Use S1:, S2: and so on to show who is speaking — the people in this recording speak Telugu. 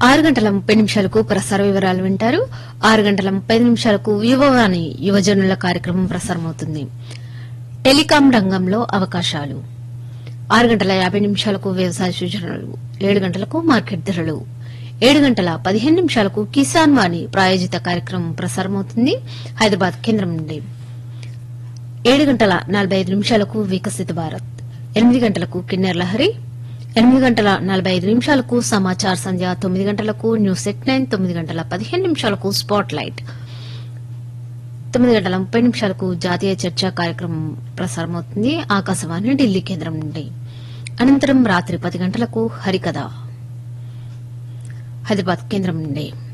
S1: ఆరు గంటల ముప్పై నిమిషాలకు ప్రసార వివరాలు వింటారు ఆరు గంటల ముప్పై నిమిషాలకు యువవాణి యువజనుల కార్యక్రమం ప్రసారమవుతుంది టెలికాం రంగంలో అవకాశాలు ఆరు గంటల యాభై నిమిషాలకు వ్యవసాయ సూచనలు ఏడు గంటలకు మార్కెట్ ధరలు ఏడు గంటల పదిహేను నిమిషాలకు కిసాన్ వాణి ప్రాయోజిత కార్యక్రమం ప్రసారమవుతుంది హైదరాబాద్ కేంద్రం నుండి ఏడు గంటల నలభై ఐదు నిమిషాలకు వికసిత భారత్ ఎనిమిది గంటలకు కిన్నెర్ లహరి ఎనిమిది గంటల నలభై ఐదు నిమిషాలకు సమాచార్ సంధ్య తొమ్మిది గంటలకు న్యూస్ ఎట్ నైన్ తొమ్మిది గంటల పదిహేను నిమిషాలకు స్పాట్ లైట్ తొమ్మిది గంటల ముప్పై నిమిషాలకు జాతీయ చర్చా కార్యక్రమం ప్రసారమవుతుంది ఆకాశవాణి ఢిల్లీ కేంద్రం నుండి అనంతరం రాత్రి పది గంటలకు హరికథ హైదరాబాద్ కేంద్రం నుండి